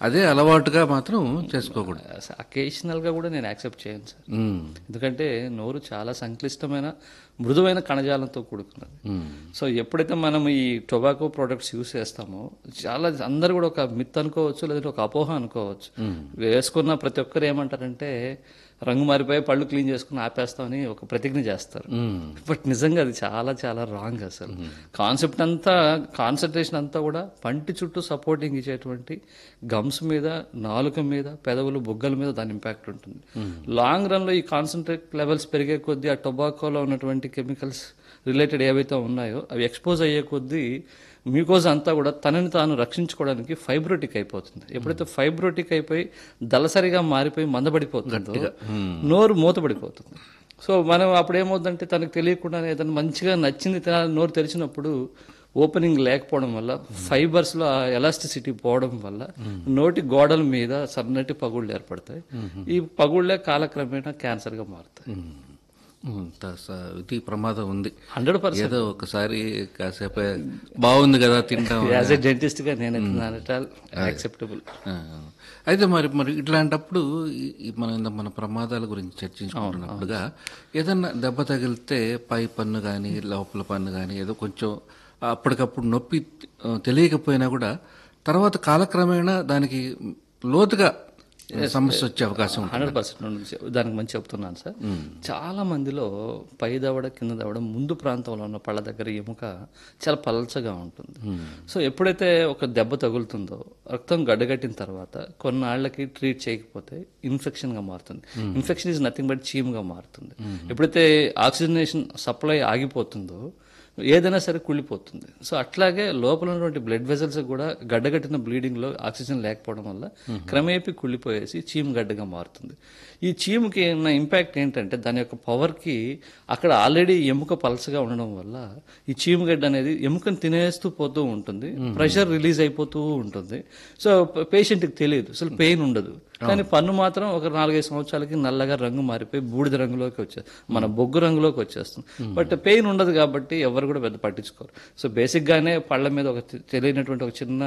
అదే అలవాటుగా మాత్రం చేసుకోకూడదు అకేషనల్గా కూడా నేను యాక్సెప్ట్ చేయను సార్ ఉమ్, ఎందుకంటే నోరు చాలా సంక్లిష్టమైన మృదువైన కణజాలంతో కూడుకున్నది ఉమ్, సో ఎప్పుడైతే మనం ఈ టొబాకో ప్రోడక్ట్స్ యూస్ చేస్తామో చాలా అందరు కూడా ఒక మిత్ అనుకోవచ్చు లేదంటే ఒక అపోహ అనుకోవచ్చు వేసుకున్న ప్రతి ఒక్కరు ఏమంటారంటే రంగు మారిపోయి పళ్ళు క్లీన్ చేసుకుని ఆపేస్తామని ఒక ప్రతిజ్ఞ చేస్తారు ఉమ్, బట్ నిజంగా అది చాలా చాలా రాంగ్ అసలు కాన్సెప్ట్ అంతా కాన్సన్ట్రేషన్ అంతా కూడా పంటి చుట్టూ సపోర్టింగ్ ఇచ్చేటువంటి గమ్స్ మీద నాలుక మీద పెదవులు బుగ్గల మీద దాని ఇంపాక్ట్ ఉంటుంది లాంగ్ రన్ లో ఈ కాన్సన్ట్రేట్ లెవెల్స్ పెరిగే కొద్దీ ఆ టొబాకోలో ఉన్నటువంటి కెమికల్స్ రిలేటెడ్ ఏవైతే ఉన్నాయో అవి ఎక్స్పోజ్ అయ్యే కొద్దీ మ్యూకోజ్ అంతా కూడా తనని తాను రక్షించుకోవడానికి ఫైబ్రోటిక్ అయిపోతుంది ఎప్పుడైతే ఫైబ్రోటిక్ అయిపోయి దళసరిగా మారిపోయి మందబడిపోతుందో నోరు మూతపడిపోతుంది సో మనం అప్పుడు ఏమవుతుందంటే తనకు తెలియకుండానే ఏదైనా మంచిగా నచ్చింది తినాలని నోరు తెరిచినప్పుడు ఓపెనింగ్ లేకపోవడం వల్ల ఫైబర్స్లో ఆ ఎలాస్టిసిటీ పోవడం వల్ల నోటి గోడల మీద సన్నటి పగుళ్ళు ఏర్పడతాయి ఈ పగుళ్ళే కాలక్రమేణా క్యాన్సర్గా మారుతాయి ఉమ్, ఉమ్, త- స- ఇది ప్రమాదం ఉంది హండ్రెడ్ పర్సెంట్ ఏదో ఒకసారి కాసేపు బాగుంది కదా తింటాం యాజ్ ఎ డెంటిస్ట్గా నేనైతే యాక్సెప్టబుల్ ఆ, అయితే మరి మరి ఇట్లాంటప్పుడు ఈ- ఈ మనం ఇందాక మన ప్రమాదాల గురించి చర్చించుకుంటున్నప్పుడుగా ఏదన్నా దెబ్బ తగిలితే పై పన్ను కానీ లోపల పన్ను కానీ ఏదో కొంచెం అప్పటికప్పుడు నొప్పి ఆ, తెలియకపోయినా కూడా తర్వాత కాలక్రమేణా దానికి లోతుగా సమస్య వచ్చే అవకాశం ఉంటుంది హండ్రెడ్ పర్సెంట్ దానికి మంచి చెప్తున్నాను సార్ చాలా మందిలో పై దవడ కింద దవడ ముందు ప్రాంతంలో ఉన్న పళ్ళ దగ్గర ఎముక చాలా పలచగా ఉంటుంది సో ఎప్పుడైతే ఒక దెబ్బ తగులుతుందో రక్తం గడ్డగట్టిన తర్వాత కొన్నాళ్ళకి ట్రీట్ చేయకపోతే ఇన్ఫెక్షన్గా మారుతుంది ఇన్ఫెక్షన్ ఈజ్ నథింగ్ బట్ చీమ్గా మారుతుంది ఎప్పుడైతే ఆక్సిజనేషన్ సప్లై ఆగిపోతుందో ఏదైనా సరే కుళ్ళిపోతుంది సో అట్లాగే లోపల ఉన్నటువంటి బ్లడ్ వెజల్స్ కూడా గడ్డగట్టిన బ్లీడింగ్లో ఆక్సిజన్ లేకపోవడం వల్ల క్రమేపీ కుళ్ళిపోయేసి చీము గడ్డగా మారుతుంది ఈ చీముకి ఉన్న ఇంపాక్ట్ ఏంటంటే దాని యొక్క పవర్కి అక్కడ ఆల్రెడీ ఎముక పలసగా ఉండడం వల్ల ఈ చీముగడ్డ అనేది ఎముకను తినేస్తూ పోతూ ఉంటుంది ప్రెషర్ రిలీజ్ అయిపోతూ ఉంటుంది సో పేషెంట్కి తెలియదు అసలు పెయిన్ ఉండదు కానీ పన్ను మాత్రం ఒక నాలుగైదు సంవత్సరాలకి నల్లగా రంగు మారిపోయి బూడిద రంగులోకి వచ్చే మన బొగ్గు రంగులోకి వచ్చేస్తుంది బట్ పెయిన్ ఉండదు కాబట్టి ఎవరు కూడా పెద్ద పట్టించుకోరు సో బేసిక్గానే పళ్ళ మీద ఒక తె- తెలియనటువంటి ఒక చిన్న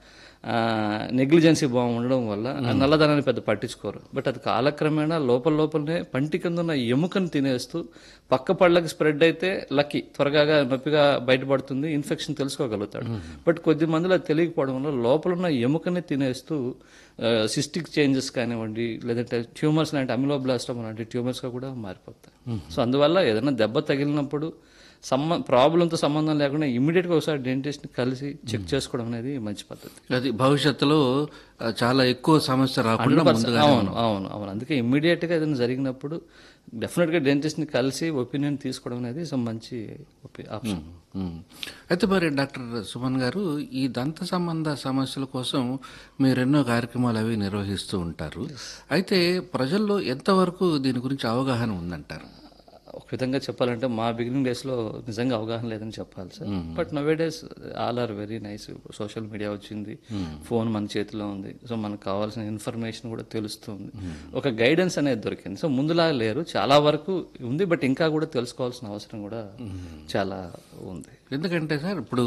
నెగ్లిజెన్సీ భావం ఉండడం వల్ల ఆ నల్లదనాన్ని పెద్ద పట్టించుకోరు బట్ అది కాలక్రమేణా లోపల లోపలనే పంటి కింద ఉన్న ఎముకను తినేస్తూ పక్క పళ్ళకి స్ప్రెడ్ అయితే లక్కీ త్వరగా నొప్పిగా బయటపడుతుంది ఇన్ఫెక్షన్ తెలుసుకోగలుగుతాడు బట్ కొద్ది మందిలో అది తెలియకపోవడం వల్ల లోపల ఉన్న ఎముకని తినేస్తూ సిస్టిక్ చేంజెస్ కానివ్వండి లేదంటే ట్యూమర్స్ లాంటి అమిలోబ్లాస్టమ్ లాంటి ట్యూమర్స్గా కూడా మారిపోతాయి సో అందువల్ల ఏదైనా దెబ్బ తగిలినప్పుడు సంబ ప్రాబ్లంతో సంబంధం లేకుండా ఇమ్మీడియట్గా ఒకసారి డెంటిస్ట్ని కలిసి చెక్ చేసుకోవడం అనేది మంచి పద్ధతి అది భవిష్యత్తులో ఆ, చాలా ఎక్కువ సమస్య రాకుండా ముందుగా అవును అవును అవును అందుకే ఇమ్మీడియట్గా ఏదైనా జరిగినప్పుడు డెఫినెట్గా డెంటిస్ట్ని కలిసి ఒపీనియన్ తీసుకోవడం అనేది some మంచి ఆప్షన్ ఉమ్. అయితే మరి డాక్టర్ సుమన్ గారు ఈ దంత సంబంధ సమస్యల కోసం మీరు ఎన్నో కార్యక్రమాలు అవి నిర్వహిస్తూ ఉంటారు అయితే ప్రజల్లో ఎంతవరకు దీని గురించి అవగాహన ఉందంటారు ఒక విధంగా చెప్పాలంటే మా బిగినింగ్ డేస్లో నిజంగా అవగాహన లేదని చెప్పాలి sir but nowadays all are very nice social media వచ్చింది ఫోన్ మన చేతిలో ఉంది సో మనకు కావాల్సిన ఇన్ఫర్మేషన్ కూడా తెలుస్తుంది ఒక గైడెన్స్ అనేది దొరికింది సో ముందులా లేరు చాలా వరకు ఉంది బట్ ఇంకా కూడా తెలుసుకోవాల్సిన అవసరం కూడా చాలా ఉంది ఎందుకంటే సార్ ఇప్పుడు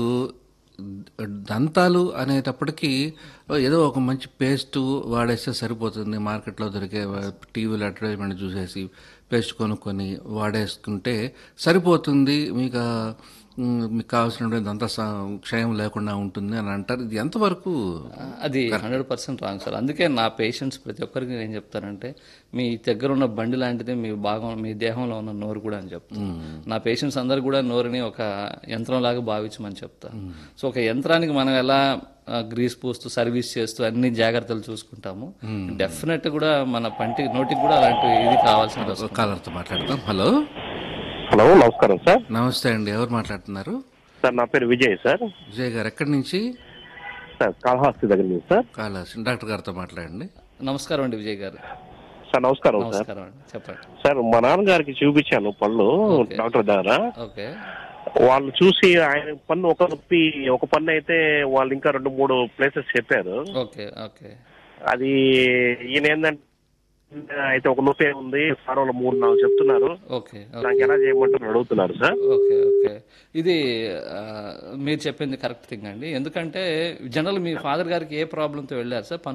దంతాలు అనేటప్పటికీ ఏదో ఒక మంచి పేస్ట్ వాడేస్తే సరిపోతుంది మార్కెట్లో దొరికే టీవీలో అడ్వర్టైజ్మెంట్ చూసేసి పేస్ట్ కొనుక్కొని వాడేసుకుంటే సరిపోతుంది మీకు ఆ, మ్, మీకు కావాల్సినటువంటి దంత స- క్షయం లేకుండా ఉంటుంది అని అంటారు ఇది ఎంతవరకు అది హండ్రెడ్ పర్సెంట్ రాంగ్ సార్ అందుకే నా పేషెంట్స్ ప్రతి ఒక్కరికి నేను చెప్తానంటే మీ దగ్గర ఉన్న బండి లాంటిదే మీ భాగం మీ దేహంలో ఉన్న నోరు కూడా అని చెప్తాను నా పేషెంట్స్ అందరు కూడా నోరుని ఒక యంత్రంలాగా భావించమని చెప్తాను సో ఒక యంత్రానికి మనం ఎలా గ్రీస్ పూస్తూ సర్వీస్ చేస్తూ అన్ని జాగ్రత్తలు చూసుకుంటాము డెఫినెట్ కూడా మన పంటి నోటికి కూడా అలాంటి ఇది కావాల్సిన అవసరం కాలర్తో మాట్లాడతాం హలో హలో నమస్కారం సార్ నమస్తే అండి ఎవరు మాట్లాడుతున్నారు సార్ నా పేరు విజయ్ సార్ విజయ్ గారు ఎక్కడి నుంచి సార్ కాళహస్తి దగ్గర నుంచి సార్ కాళహస్తి డాక్టర్ గారితో మాట్లాడండి నమస్కారం అండి విజయ్ గారు సార్ నమస్కారం సార్ నమస్కారం అండి చెప్పండి సార్ మా నాన్నగారికి చూపించాను పళ్ళు డాక్టర్ దగ్గర ఓకే వాళ్ళు చూసి ఆయన పన్ను ఒక నొప్పి ఒక పన్ను అయితే వాళ్ళు ఇంకా రెండు మూడు ప్లేసెస్ చెప్పారు ఓకే ఓకే అది ఈయన ఏంటంటే అయితే ఒక నొప్పి ఉంది సార్ వాళ్ళు మూడు నాలుగు చెప్తున్నారు ఓకే నాకు ఎలా చేయమంటారు అడుగుతున్నారు సార్ ఓకే ఓకే ఇది ఆ, మీరు చెప్పింది కరెక్ట్ థింగ్ అండి ఎందుకంటే జనరల్ మీ ఫాదర్ గారికి ఏ ప్రాబ్లంతో వెళ్ళారు సార్